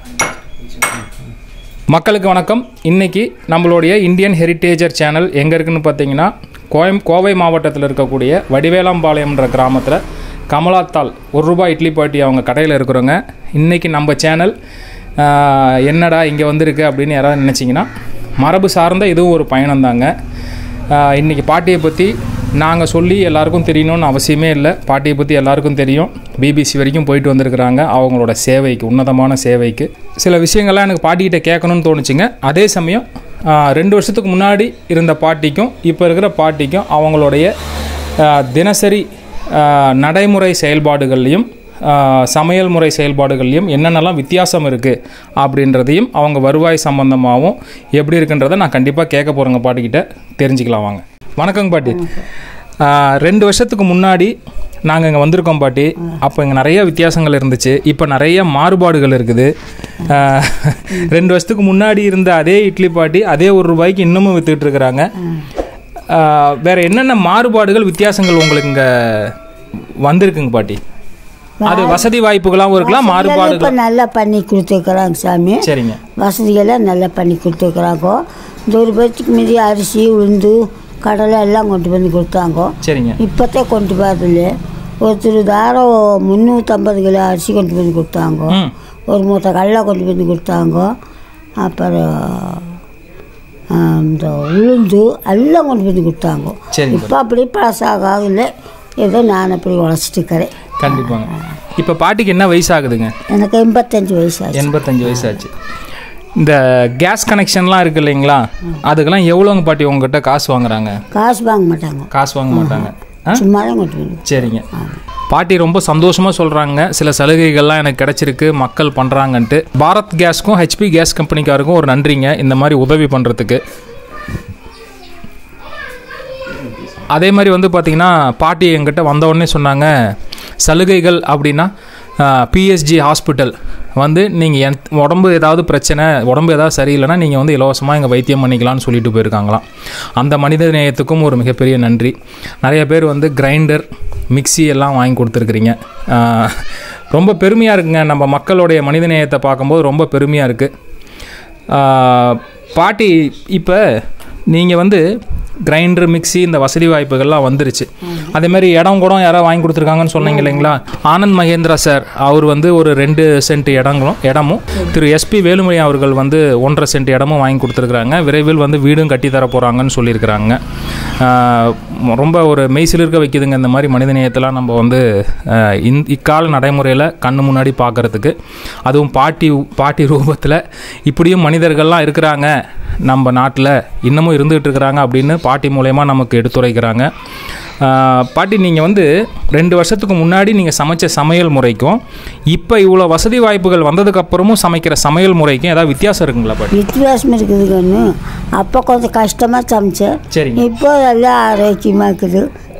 மக்களுக்கு வணக்கம் இன்னைக்கு நம்மளுடைய இந்தியன் ஹெரிட்டேஜர் சேனல் எங்கே இருக்குன்னு பார்த்தீங்கன்னா கோயம் கோவை மாவட்டத்தில் இருக்கக்கூடிய வடிவேலாம்பாளையம்ன்ற கிராமத்தில் கமலாத்தாள் ஒரு ரூபாய் இட்லி பாட்டி அவங்க கடையில் இருக்கிறவங்க இன்னைக்கு நம்ம சேனல் ஆஹ், என்னடா இங்கே வந்திருக்கு அப்படின்னு யாராவது நினச்சிங்கன்னா மரபு சார்ந்த இதுவும் ஒரு பயணம் தாங்க இன்றைக்கி பாட்டியை பற்றி நாங்கள் சொல்லி எல்லாருக்கும் தெரியணும்னு அவசியமே இல்லை பாட்டியை பற்றி எல்லாருக்கும் தெரியும் பிபிசி வரைக்கும் போயிட்டு வந்திருக்கிறாங்க அவங்களோட சேவைக்கு உன்னதமான சேவைக்கு சில விஷயங்கள்லாம் எனக்கு பாட்டிக்கிட்ட கேட்கணும்னு தோணுச்சுங்க அதே சமயம் ஆ, ரெண்டு வருஷத்துக்கு முன்னாடி இருந்த பாட்டிக்கும் இப்போ இருக்கிற பாட்டிக்கும் அவங்களுடைய ஆ, தினசரி ஆ, நடைமுறை செயல்பாடுகள்லையும் ஆ, சமையல் முறை செயல்பாடுகள்லையும் என்னென்னலாம் வித்தியாசம் இருக்குது அப்படின்றதையும் அவங்க வருவாய் சம்பந்தமாகவும் எப்படி இருக்குன்றதை நான் கண்டிப்பாக கேட்க போகிறேங்க பாட்டிக்கிட்ட தெரிஞ்சுக்கலாம் வாங்க வணக்கங்க பாட்டி ஆ, ரெண்டு வருஷத்துக்கு முன்னாடி நாங்கள் இங்கே வந்திருக்கோம் பாட்டி அப்போ இங்கே நிறைய வித்தியாசங்கள் இருந்துச்சு இப்போ நிறைய மாறுபாடுகள் இருக்குது ஆ, ரெண்டு வருஷத்துக்கு முன்னாடி இருந்த அதே இட்லி பாட்டி அதே ஒரு ரூபாய்க்கு இன்னமும் வித்துக்கிட்டு இருக்கிறாங்க ஆ, வேற என்னென்ன மாறுபாடுகள் வித்தியாசங்கள் உங்களுக்கு இங்கே வந்திருக்குங்க பாட்டி அது வசதி வாய்ப்புகளாகவும் இருக்கலாம் இப்போ மாறுபாடுகள் நல்லா பண்ணி கொடுத்துருக்குறாங்க சாமி சரிங்க வசதிகள்லாம் நல்லா பண்ணி கொடுத்துருக்குறாங்க இந்த ஒரு பேர்த்துக்கு மீதி அரிசி உளுந்து கடலை எல்லாம் கொண்டு வந்து கொடுத்தாங்க சரிங்க இப்போத்தே கொண்டு போகிறதில்ல ஒருத்தர் தாரம் முந்நூற்றம்பது கிலோ அரிசி கொண்டு வந்து கொடுத்தாங்க ம் ஒரு மூட்டை கடலை கொண்டு வந்து கொடுத்தாங்க அப்புறம் ஆ, இந்த உளுந்து எல்லாம் கொண்டு வந்து கொடுத்தாங்க சரிங்க இப்போ அப்படி பழசாக ஆகல ஏதோ நான் அப்படி உழைச்சிட்டு இருக்கிறேன் கண்டிப்பாங்க இப்போ பாட்டிக்கு என்ன வயசாகுதுங்க எனக்கு எண்பத்தஞ்சு வயசு ஆச்சு எண்பத்தஞ்சு வயசாச்சு இந்த கேஸ் கனெக்ஷன்லாம் இருக்கு இல்லைங்களா அதுக்கெல்லாம் எவ்வளோங்க பாட்டி உங்ககிட்ட காசு வாங்குறாங்க காசு வாங்க மாட்டாங்க காசு வாங்க மாட்டாங்க ஆ சும்மா தான் கொண்டு வந்து சரிங்க பாட்டி ரொம்ப சந்தோஷமாக சொல்கிறாங்க சில சலுகைகள்லாம் எனக்கு கிடச்சிருக்கு மக்கள் பண்ணுறாங்கன்ட்டு பாரத் கேஸ்க்கும் ஹெச்பி கேஸ் கம்பெனிக்காருக்கும் ஒரு நன்றிங்க இந்த மாதிரி உதவி பண்ணுறதுக்கு அதே மாதிரி வந்து பார்த்திங்கன்னா பாட்டி எங்கிட்ட வந்த உடனே சொன்னாங்க சலுகைகள் அப்படின்னா பிஎஸ்ஜி ஹாஸ்பிட்டல் வந்து நீங்கள் என் உடம்பு ஏதாவது பிரச்சனை உடம்பு ஏதாவது சரியில்லைன்னா நீங்கள் வந்து இலவசமாக இங்கே வைத்தியம் பண்ணிக்கலாம்னு சொல்லிட்டு போயிருக்காங்களாம் அந்த மனித நேயத்துக்கும் ஒரு மிகப்பெரிய நன்றி நிறைய பேர் வந்து கிரைண்டர் மிக்ஸி எல்லாம் வாங்கி கொடுத்துருக்குறீங்க ஆஹ், ரொம்ப பெருமையாக இருக்குங்க நம்ம மக்களுடைய மனித நேயத்தை பார்க்கும்போது ரொம்ப பெருமையாக இருக்குது ஆஹ், பாட்டி இப்போ நீங்கள் வந்து கிரைண்டர் மிக்ஸி இந்த வசதி வாய்ப்புகள்லாம் வந்துருச்சு அதே மாதிரி இடம் கூட யாராவது வாங்கி கொடுத்துருக்காங்கன்னு சொன்னீங்க இல்லைங்களா ஆனந்த் மகேந்திரா சார் அவர் வந்து ஒரு ரெண்டு சென்ட் இடங்களும் இடமும் திரு எஸ்பி வேலுமணி அவர்கள் வந்து ஒன்றரை சென்ட் இடமும் வாங்கி கொடுத்துருக்குறாங்க விரைவில் வந்து வீடும் கட்டி தர போகிறாங்கன்னு சொல்லியிருக்கிறாங்க ஆஹ், ரொம்ப ஒரு மெய்சிலிருக்க வைக்குதுங்க இந்த மாதிரி மனிதநேயத்தெல்லாம் நம்ம வந்து ஆஹ், இந்த இக்கால நடைமுறையில் கண்ணு முன்னாடி பார்க்குறதுக்கு அதுவும் பாட்டி பாட்டி ரூபத்தில் இப்படியும் மனிதர்கள்லாம் இருக்கிறாங்க நம்ம நாட்டில் இன்னமும் இருந்துகிட்டு இருக்கிறாங்க அப்படின்னு பாட்டி மூலயமா நமக்கு எடுத்துரைக்கிறாங்க ஆஹ், பாட்டி நீங்கள் வந்து ரெண்டு வருஷத்துக்கு முன்னாடி நீங்கள் சமைச்ச சமையல் முறைக்கும் இப்போ இவ்வளோ வசதி வாய்ப்புகள் வந்ததுக்கப்புறமும் சமைக்கிற சமையல் முறைக்கும் ஏதாவது வித்தியாசம் இருக்குங்களா பாட்டி வித்தியாசம் இருக்குது கண்ணு அப்போ கொஞ்சம் கஷ்டமாக சமைச்சேன் சரிங்க இப்போ எல்லாம் ஆரோக்கியமாக இருக்குது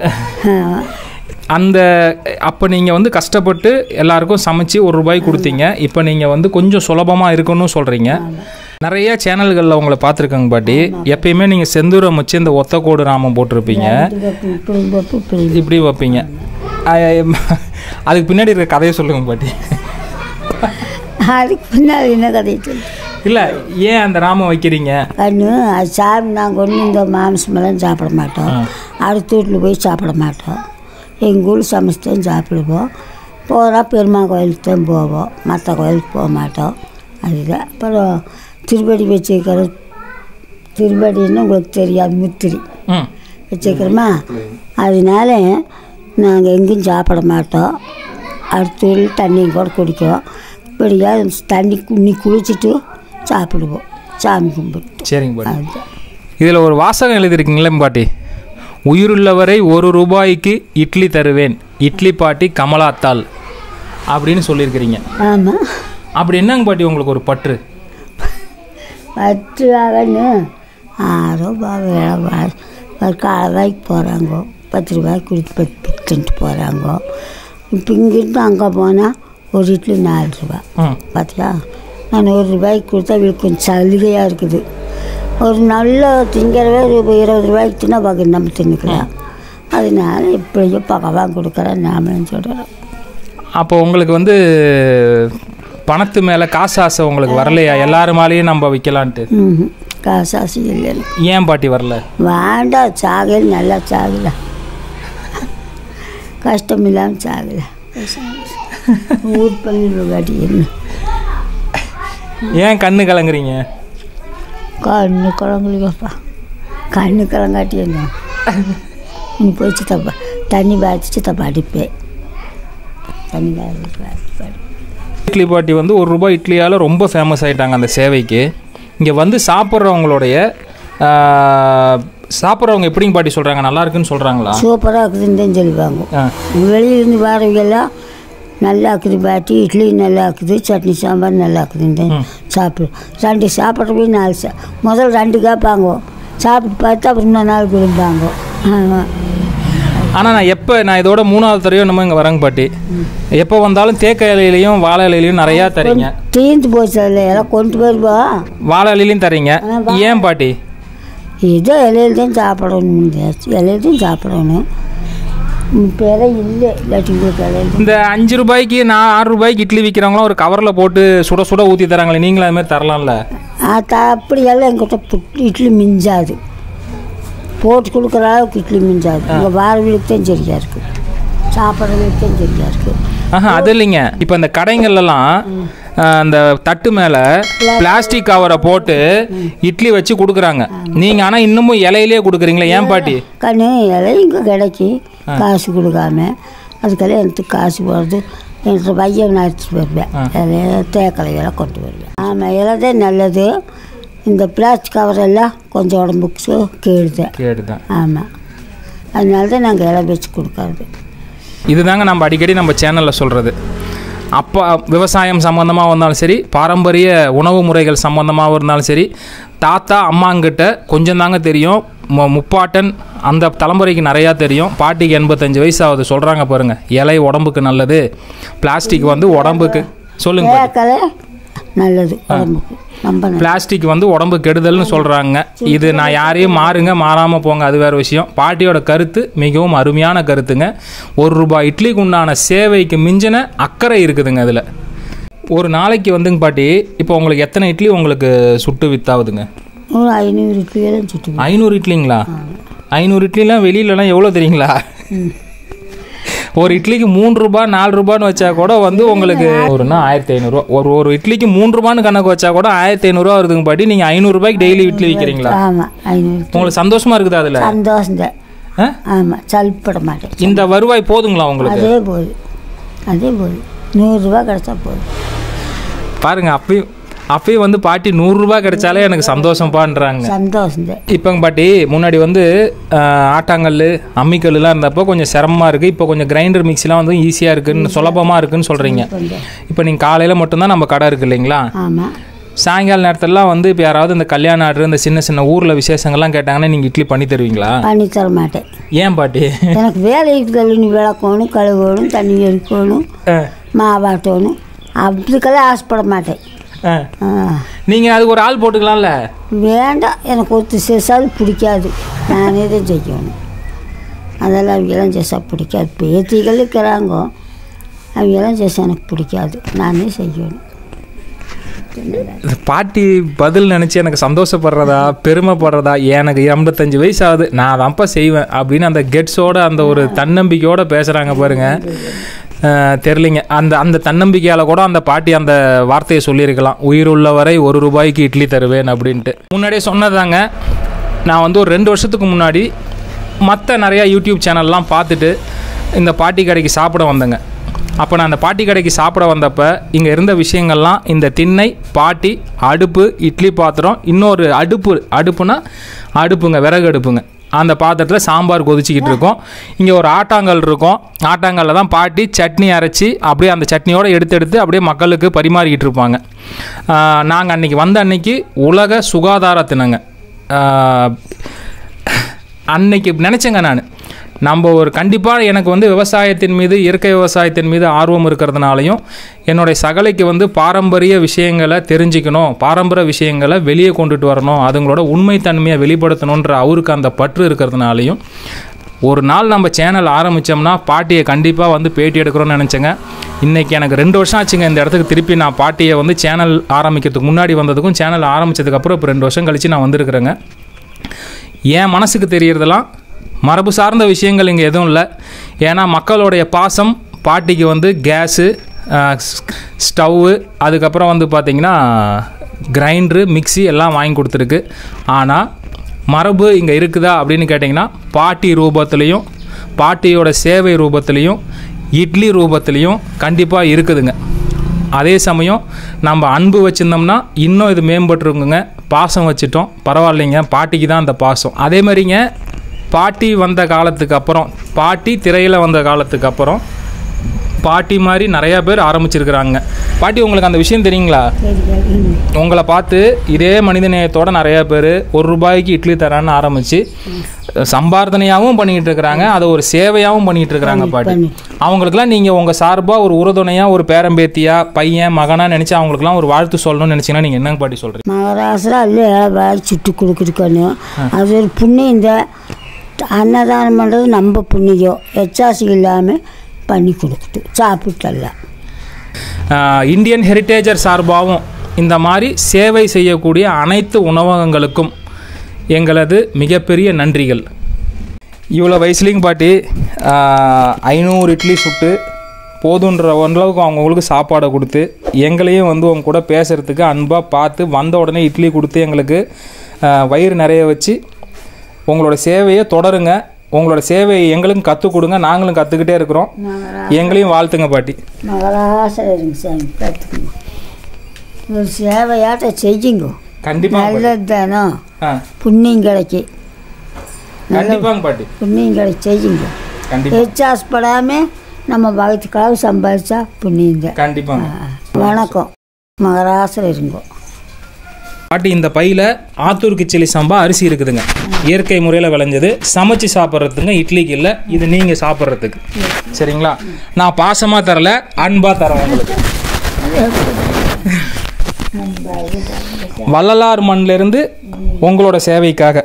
அந்த அப்போ நீங்கள் வந்து கஷ்டப்பட்டு எல்லாருக்கும் சமைச்சு ஒரு ரூபாய் கொடுத்தீங்க இப்போ நீங்கள் வந்து கொஞ்சம் சுலபமாக இருக்கணும்னு சொல்கிறீங்க நிறைய சேனல்களில் உங்களை பார்த்துருக்கேங்க பாட்டி எப்பயுமே நீங்கள் செந்தூரம் வச்சு இந்த ஒத்த கோடு நாமம் போட்டிருப்பீங்க இப்படி போட்டு இப்படி இப்படி வைப்பீங்க அஹ் அதுக்கு பின்னாடி இருக்க கதையை சொல்லுங்க பாட்டி அதுக்கு பின்னாடி என்ன கதை சொல்லு இல்லை ஏன் அந்த நாமம் வைக்கிறீங்க கண்ணு அது சாமி நாங்கள் ஒன்றும் இந்த மாம்சமெல்லாம் சாப்பிட மாட்டோம் அடுத்த வீட்டில் போய் சாப்பிட மாட்டோம் எங்கள் ஊர் சமைச்சு தான் சாப்பிடுவோம் போனால் பெருமாள் கோயிலுக்கு தான் போவோம் மற்ற கோயிலுக்கு போக மாட்டோம் அதுதான் அப்புறம் திருப்படி வச்சுருக்கிற திருப்படின்னு உங்களுக்கு தெரியாது முத்திரி ம் வச்சுக்கிறோமா அதனால நாங்கள் எங்கேயும் சாப்பிட மாட்டோம் அடுத்த ஊரில் தண்ணியும் கூட குடிக்குவோம் இப்படியா தண்ணி குண்ணி குளிச்சுட்டு சாப்பிடுவோம் சாமி கும்பிட்டு சரிங்க பாட்டி அதுதான் இதில் ஒரு வாசகம் எழுதியிருக்கீங்களே பாட்டி உயிருள்ளவரை ஒரு ரூபாய்க்கு இட்லி தருவேன் இட்லி பாட்டி கமலாத்தாள் அப்படின்னு சொல்லியிருக்கிறீங்க ஆமாம் அப்படி என்னங்க பாட்டி உங்களுக்கு ஒரு பற்று பத்து ரூபான்னு ஆறு ரூபாய் வேலை ஒரு கால் ரூபாய்க்கு போகிறாங்க பத்து ரூபாய்க்கு கொடுத்து பத்து விற்றுட்டு போகிறாங்க இப்போ இங்கிருந்து அங்கே போனால் ஒரு இட்லி நாலு ரூபா ம் பார்த்தியா நான் ஒரு ரூபாய்க்கு கொடுத்தா இவளுக்கு கொஞ்சம் சலுகையாக இருக்குது ஒரு நல்ல திங்கிறவே ஒரு இருபது ரூபாய்க்கு தின்னா பாக்கி நம்ம தின்னுக்கலாம் அதனால இப்படியோ பகவான் கொடுக்குறேன் நாமளும் சொல்கிறோம் அப்போ உங்களுக்கு வந்து பணத்து மேலே காசு ஆசை உங்களுக்கு வரலையா எல்லாருமாலையும் நம்ம விற்கலான்ட்டு ம் காசாசி இல்லை எனக்கு. ஏன் பாட்டி வரல வேண்டாம் சாகல் நல்லா சாகல கஷ்டம் இல்லாமல் சாகல ஊர் பள்ளியில் காட்டி என்ன ஏன் கண்ணு கலங்குறீங்க கண்ணு குழந்தைங்கப்பா கண்ணு கிளங்காட்டி என்ன நீ போய் சித்தப்பா தண்ணி பாய்ச்சி சித்தப்பா அடிப்பேன் தண்ணி பாய்ச்சி இட்லி பாட்டி வந்து ஒரு ரூபாய் இட்லியால் ரொம்ப ஃபேமஸ் ஆயிட்டாங்க அந்த சேவைக்கு இங்கே வந்து சாப்பிட்றவங்களுடைய சாப்பிட்றவங்க எப்படிங்க பாட்டி சொல்கிறாங்க நல்லா இருக்குன்னு சொல்கிறாங்களா சூப்பராக இருக்குதுன்னு தான் சொல்லுவாங்க ஆ வெளியிலேருந்து வரவங்கெல்லாம் நல்லா இருக்குது பாட்டி இட்லி நல்லா இருக்குது சட்னி சாம்பார் நல்லா இருக்குதுன்னு தான் சாப்பிடு ரெண்டு சாப்பிட்றவே நாலு சா முதல் ரெண்டு கேட்பாங்க சாப்பிட்டு பார்த்து அப்புறம் இன்னொரு நாள் விரும்பாங்க ஆமாம் ஆனால் நான் எப்போ நான் இதோட மூணாவது தடவையும் நம்ம இங்கே வரேங்க பாட்டி எப்போ வந்தாலும் தேக்க இலையிலையும் வாழை இலையிலையும் நிறையா தரீங்க தீர்ந்து போச்சு அதில் எல்லாம் கொண்டு வருவோம் வாழை இலையிலையும் தரீங்க ஏன் பாட்டி ஏதோ இலையில தான் சாப்பிடணும் இலையில தான் சாப்பிடணும் இப்போ இலை இல்லை இல்லாட்டி உங்களுக்கு இலையில இந்த அஞ்சு ரூபாய்க்கு நான் ஆறு ரூபாய்க்கு இட்லி விற்கிறவங்களாம் ஒரு கவரில் போட்டு சுட சுட ஊற்றி தராங்களே நீங்களும் அது மாதிரி தரலாம்ல அது அப்படியெல்லாம் எங்கிட்ட புட்டு இட்லி மிஞ்சாது போட்டு கொடுக்குற அளவுக்கு இட்லி மிஞ்சாது உங்கள் வாரவங்களுக்கு தான் சரியாக இருக்குது சாப்பிட்றவங்களுக்கு தான் சரியாக இருக்குது ஆஹா அது இல்லைங்க இப்போ இந்த கடைங்கள்லாம் ஆஹ், அந்த தட்டு மேலே பிளாஸ்டிக் கவரை போட்டு இட்லி வச்சு கொடுக்குறாங்க நீங்கள் ஆனால் இன்னமும் இலையிலே கொடுக்குறீங்களே ஏன் பாட்டி கண்ணு இலை இங்கே கிடைக்கி காசு கொடுக்காம அதுக்கெல்லாம் எனக்கு காசு போகிறது எனக்கு பையன் நான் எடுத்துட்டு வருவேன் இலைய தேக்கலையெல்லாம் கொண்டு வருவேன் ஆமாம் இலை தான் நல்லது இந்த பிளாஸ்டிக் கவரெல்லாம் கொஞ்சம் உடம்புக்கு கேடுதேன் கேட்டுதான் ஆமாம் அதனால தான் நாங்கள் இலை வச்சு கொடுக்கறது இதுதாங்க நம்ம அடிக்கடி நம்ம சேனலில் சொல்கிறது அப்பா விவசாயம் சம்மந்தமாக இருந்தாலும் சரி பாரம்பரிய உணவு முறைகள் சம்மந்தமாக இருந்தாலும் சரி தாத்தா அம்மாங்கிட்ட கொஞ்சம் தாங்க தெரியும் மு- முப்பாட்டன் அந்த தலைமுறைக்கு நிறையா தெரியும் பாட்டிக்கு எண்பத்தஞ்சு வயசு ஆகுது சொல்கிறாங்க பாருங்கள் இலை உடம்புக்கு நல்லது பிளாஸ்டிக் வந்து உடம்புக்கு சொல்லுங்க பாட்டி. தேக்கலை நல்லது உடம்புக்கு ரொம்ப நல்லது பிளாஸ்டிக் வந்து உடம்பு கெடுதல்னு சொல்கிறாங்க இது நான் யாரையும் மாறுங்க மாறாமல் போங்க அது வேறு விஷயம் பாட்டியோட கருத்து மிகவும் அருமையான கருத்துங்க ஒரு ரூபாய் இட்லிக்கு உண்டான சேவைக்கு மிஞ்சின அக்கறை இருக்குதுங்க அதில் ஒரு நாளைக்கு வந்துங்க பாட்டி இப்போ உங்களுக்கு எத்தனை இட்லி உங்களுக்கு சுட்டு வித்தாவுதுங்க ஒரு ஐநூறு இட்லியெல்லாம் சுட்டு ஐநூறு இட்லிங்களா ஐநூறு இட்லிலாம் வெளியிலலாம் எவ்வளோ தெரியுங்களா ஒரு இட்லிக்கு மூணு ரூபாய் நாலு ரூபான்னு வச்சா கூட வந்து உங்களுக்கு ஒருனா ஆயிரத்தி ஐநூறுரூவா ஒரு ஒரு இட்லிக்கு மூணு ரூபான்னு கணக்கு வச்சா கூட ஆயிரத்தி ஐநூறுரூவா வருதுங்க பாட்டி நீங்கள் ஐநூறுரூபாய்க்கு டெய்லி இட்லி விற்கிறீங்களா ஆமாம் ஐநூறு உங்களுக்கு சந்தோஷமா இருக்குதா அதில் சந்தோஷம் தான் ஆமாம் சல்பட மாட்டேன் இந்த வருவாய் போதுங்களா உங்களுக்கு அதே போதும் அதே போதும் நூறுரூவா கிடச்சா போதும் பாருங்க அப்பயும் அப்பயும் வந்து பாட்டி நூறுரூபா கிடைச்சாலே எனக்கு சந்தோஷம்பான்றாங்க சந்தோஷம் தான் இப்போங்க பாட்டி முன்னாடி வந்து ஆஹ், ஆட்டாங்கல் அம்மிக்கல்லாம் இருந்தப்போ கொஞ்சம் சிரமமாக இருக்குது இப்போ கொஞ்சம் கிரைண்டர் மிக்ஸிலாம் வந்து ஈஸியாக இருக்குன்னு சுலபமாக இருக்குன்னு சொல்கிறீங்க கொஞ்சம் இப்போ நீங்கள் காலையில் மட்டும்தான் நம்ம கடை இருக்கு இல்லைங்களா ஆமாம் சாயங்கால நேரத்துலலாம் வந்து இப்போ யாராவது இந்த கல்யாண ஆர்டர் இந்த சின்ன சின்ன ஊரில் விசேஷங்கள்லாம் கேட்டாங்கன்னா நீங்கள் இட்லி பண்ணி தருவீங்களா பண்ணி தர மாட்டேன் ஏன் பாட்டி எனக்கு வேலை இருக்குதல்னு விளக்கணும் கழுவணும் தண்ணி எடுக்கணும் மாவாட்டணும் அப்படிக்கெல்லாம் ஆசைப்பட மாட்டேன் ஆ ஆ. நீங்கள் அதுக்கு ஒரு ஆள் போட்டுக்கலாம்ல வேண்டாம் எனக்கு ஒருத்தர் செய்சாலும் பிடிக்காது நானே தான் செய்யணும் அதெல்லாம் அவங்கெல்லாம் செய்சா பிடிக்காது பேத்திகள் இருக்கிறாங்க அவங்கெல்லாம் செய்சா எனக்கு பிடிக்காது நானே செய்யணும் இந்த பாட்டி பதில் நினச்சி எனக்கு சந்தோஷப்படுறதா பெருமைப்படுறதா எனக்கு எண்பத்தஞ்சு வயசு ஆகுது நான் தான்ப்பா செய்வேன் அப்படின்னு அந்த கெட்ஸோட அந்த ஒரு தன்னம்பிக்கையோட பேசுகிறாங்க பாருங்க அஹ், தெரிலிங்க அந்த அந்த தன்னம்பிக்கையால் கூட அந்த பாட்டி அந்த வார்த்தையை சொல்லியிருக்கலாம் உயிர் உள்ளவரை ஒரு ரூபாய்க்கு இட்லி தருவேன் அப்படின்ட்டு முன்னாடியே சொன்னதாங்க நான் வந்து ஒரு ரெண்டு வருஷத்துக்கு முன்னாடி மற்ற நிறையா யூடியூப் சேனல்லாம் பார்த்துட்டு இந்த பாட்டி கடைக்கு சாப்பிட வந்தேங்க அப்போ நான் அந்த பாட்டி கடைக்கு சாப்பிட வந்தப்போ இங்கே இருந்த விஷயங்கள்லாம் இந்த திண்ணை பாட்டி அடுப்பு இட்லி பாத்திரம் இன்னொரு அடுப்பு அடுப்புனா அடுப்புங்க விறகு அடுப்புங்க அந்த பாத்திரத்தில் சாம்பார் கொதிச்சிக்கிட்டு இருக்கோம் இங்கே ஒரு ஆட்டாங்கல் இருக்கும் ஆட்டாங்கல்ல தான் பாட்டி சட்னி அரைச்சி அப்படியே அந்த சட்னியோட எடுத்து எடுத்து அப்படியே மக்களுக்கு பரிமாறிக்கிட்டு இருப்பாங்க நாங்கள் அன்னைக்கு வந்த அன்னைக்கு உலக சுகாதார தினங்க ஆஹ், அன்னைக்கு நினச்சேங்க நான் நம்ம ஒரு கண்டிப்பாக எனக்கு வந்து விவசாயத்தின் மீது இயற்கை விவசாயத்தின் மீது ஆர்வம் இருக்கிறதுனாலையும் என்னுடைய சகலைக்கு வந்து பாரம்பரிய விஷயங்களை தெரிஞ்சுக்கணும் பாரம்பரிய விஷயங்களை வெளியே கொண்டுட்டு வரணும் அதுங்களோட உண்மைத்தன்மையை வெளிப்படுத்தணுன்ற அவருக்கு அந்த பற்று இருக்கிறதுனாலையும் ஒரு நாள் நம்ம சேனல் ஆரம்பித்தோம்னா பாட்டியை கண்டிப்பாக வந்து பேட்டி எடுக்கிறோன்னு நினச்சேங்க இன்றைக்கி எனக்கு ரெண்டு வருஷம் ஆச்சுங்க இந்த இடத்துக்கு திருப்பி நான் பாட்டியை வந்து சேனல் ஆரம்பிக்கிறதுக்கு முன்னாடி வந்ததுக்கும் சேனல் ஆரம்பித்ததுக்கப்புறம் இப்போ ரெண்டு வருஷம் கழித்து நான் வந்திருக்கிறேங்க என் மனசுக்கு தெரியறதெல்லாம் மரபு சார்ந்த விஷயங்கள் இங்கே எதுவும் இல்லை ஏன்னா மக்களுடைய பாசம் பாட்டிக்கு வந்து கேஸு ஸ்டவ்வு அதுக்கப்புறம் வந்து பார்த்திங்கன்னா கிரைண்டரு மிக்ஸி எல்லாம் வாங்கி கொடுத்துருக்கு ஆனால் மரபு இங்கே இருக்குதா அப்படின்னு கேட்டிங்கன்னா பாட்டி ரூபத்துலேயும் பாட்டியோட சேவை ரூபத்துலேயும் இட்லி ரூபத்துலேயும் கண்டிப்பாக இருக்குதுங்க அதே சமயம் நம்ம அன்பு வச்சுருந்தோம்னா இன்னும் இது மேம்பட்டுருக்குங்க பாசம் வச்சுட்டோம் பரவாயில்லைங்க பாட்டிக்கு தான் அந்த பாசம் அதே மாதிரிங்க பாட்டி வந்த காலத்துக்கு அப்புறம் பாட்டி திரையில் வந்த காலத்துக்கு அப்புறம் பாட்டி மாதிரி நிறையா பேர் ஆரம்பிச்சிருக்கிறாங்க பாட்டி உங்களுக்கு அந்த விஷயம் தெரியுங்களா சரி சரி உங்களை பார்த்து இதே மனிதநேயத்தோட நிறையா பேர் ஒரு ரூபாய்க்கு இட்லி தரான்னு ஆரம்பித்து சம்பார்த்தனையாகவும் பண்ணிக்கிட்டு இருக்கிறாங்க அதை ஒரு சேவையாகவும் பண்ணிகிட்டு இருக்கிறாங்க பாட்டி அவங்களுக்குலாம் நீங்கள் உங்கள் சார்பாக ஒரு உறுதுணையாக ஒரு பேரம்பேத்தியா பையன் மகனாக நினச்சி அவங்களுக்குலாம் ஒரு வாழ்த்து சொல்லணும்னு நினச்சிங்கன்னா நீங்கள் என்னங்க பாட்டி சொல்கிறீங்க மகராசில் அல்ல ஏழை சுட்டு கொடுக்குறக்கணும் அது ஒரு புண்ணியம் இந்த அன்னதானம் பண்ணுறது நம்ம புண்ணியம் எச்சாசி இல்லாமல் பண்ணி கொடுக்குது சாப்பிட்டெல்லாம் ஆஹ் இந்தியன் ஹெரிட்டேஜர் சார்பாகவும் இந்த மாதிரி சேவை செய்யக்கூடிய அனைத்து உணவகங்களுக்கும் எங்களது மிகப்பெரிய நன்றிகள் இவ்வளோ வயசுலேயும் பாட்டி ஆஹ் ஐநூறு இட்லி சுட்டு போதுன்ற அளவுக்கு அவங்களுக்கு சாப்பாடை கொடுத்து எங்களையும் வந்து உங்க கூட பேசுகிறதுக்கு அன்பாக பார்த்து வந்த உடனே இட்லி கொடுத்து எங்களுக்கு ஆஹ் வயிறு நிறைய வச்சு உங்களோட சேவையை தொடருங்க உங்களோட சேவையை எங்களுக்கும் கற்றுக் கொடுங்க நாங்களும் கற்றுக்கிட்டே இருக்கிறோம் எங்களையும் வாழ்த்துங்க பாட்டி மகராசம் இருங்க சாமி பார்த்துக்கோங்க ஒரு சேவையாட்ட செய்யுங்க கண்டிப்பாக நல்லது தானோ ஆ புண்ணியம் கிடைக்கி கண்டிப்பாங்க பாட்டி புண்ணியம் கிடைச்சி செய்யுங்க கண்டிப்பா எச்சாசப்படாமல் நம்ம பகத்துக்காக சம்பாதிச்சா புண்ணியம் தான் கண்டிப்பாங்க வணக்கம் மகராசம் இருங்கோ பாட்டி இந்த பையில ஆத்தூர் கிச்சலி சம்பா அரிசி இருக்குதுங்க இயற்கை முறையில் விளைஞ்சது சமைச்சு சாப்பிட்றதுங்க இட்லிக்கு இல்லை இது நீங்கள் சாப்பிட்றதுக்கு சரிங்களா நான் பாசமாக தரல அன்பாக தரேன் உங்களுக்கு வள்ளலார் மண்ணிலிருந்து உங்களோட சேவைக்காக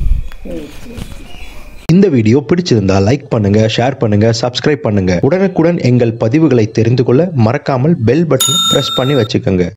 இந்த வீடியோ பிடிச்சிருந்தா லைக் பண்ணுங்க ஷேர் பண்ணுங்க சப்ஸ்கிரைப் பண்ணுங்க உடனுக்குடன் எங்கள் பதிவுகளை தெரிந்து கொள்ள மறக்காமல் பெல் பட்டனை பிரஸ் பண்ணி வச்சுக்கோங்க